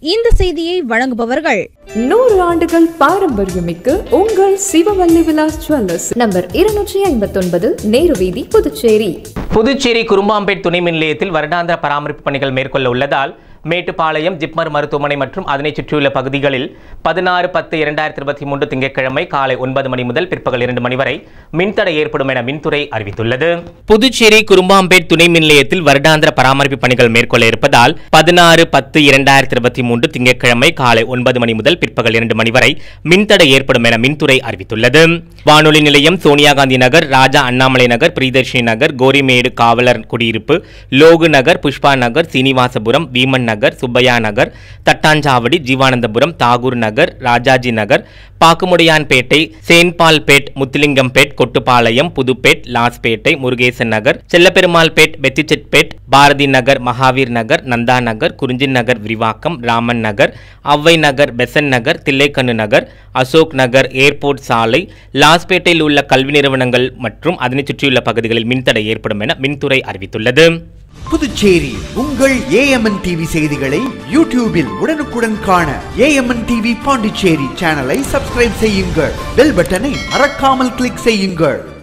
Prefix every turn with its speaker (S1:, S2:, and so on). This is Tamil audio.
S1: இந்த செய்தியை வழங்குபவர்கள்
S2: நூறு ஆண்டுகள் பாரம்பரியமிக்க உங்கள் சிவவல்லி விலாஸ் ஜுவல்லர்ஸ் நம்பர் இருநூற்றி ஐம்பத்தொன்பது நேரு வீதி புதுச்சேரி
S3: புதுச்சேரி குரும்பாம்பேட் துணை மின் நிலையத்தில் வருடாந்திர பராமரிப்பு பணிகள் மேற்கொள்ள உள்ளதால் மேட்டுப்பாளையம் ஜிப்மர் மருத்துவமனை மற்றும் அதனைச் சுற்றியுள்ள பகுதிகளில் பதினாறு பத்து இரண்டாயிரத்தி இருபத்தி மூன்று திங்கட்கிழமை காலை ஒன்பது மணி முதல் பிற்பகல் இரண்டு மணி வரை மின்தடை ஏற்படும் என மின்துறை அறிவித்துள்ளது புதுச்சேரி குரும்பாம்பேட் துணை மின் நிலையத்தில் வருடாந்திர பராமரிப்பு பணிகள் மேற்கொள்ள இருப்பதால் பதினாறு பத்து இரண்டாயிரத்தி இருபத்தி மூன்று திங்கட்கிழமை காலை ஒன்பது மணி முதல் பிற்பகல் இரண்டு மணி வரை மின்தடை ஏற்படும் என மின்துறை அறிவித்துள்ளது வானொலி நிலையம் சோனியா காந்தி நகர் ராஜா அண்ணாமலை நகர் பிரியதர்ஷினி நகர் கோரிமேடு காவலர் குடியிருப்பு லோகு நகர் புஷ்பா நகர் சீனிவாசபுரம் வீமன் நகர் சுப்பையா நகர் தட்டாஞ்சாவடி ஜீவானந்தபுரம் தாகூர் நகர் ராஜாஜி நகர் பாக்குமுடையான்பேட்டை சேன்பால்பேட் முத்துலிங்கம்பேட் கொட்டுப்பாளையம் புதுப்பேட் லாஸ்பேட்டை முருகேசன் நகர் செல்லப்பெருமாள்பேட் பெத்திச்செட்பேட் பாரதி நகர் மகாவீர் நகர் நந்தா நகர் குறிஞ்சின் நகர் விரிவாக்கம் ராமன் நகர் அவ்வை நகர் பெசன் நகர் தில்லைக்கண்ணு நகர் அசோக் நகர் ஏர்போர்ட் சாலை லாஸ்பேட்டையில் உள்ள கல்வி நிறுவனங்கள் மற்றும் அதனைச் சுற்றியுள்ள பகுதிகளில் மின்தடை ஏற்படும் என மின்துறை அறிவித்துள்ளது
S4: புதுச்சேரி உங்கள் ஏஎம்என் டிவி செய்திகளை யூடியூபில் உடனுக்குடன் காண ஏஎம்என் டிவி பாண்டிச்சேரி சேனலை சப்ஸ்கிரைப் செய்யுங்கள் பெல் பட்டனை மறக்காமல் கிளிக் செய்யுங்கள்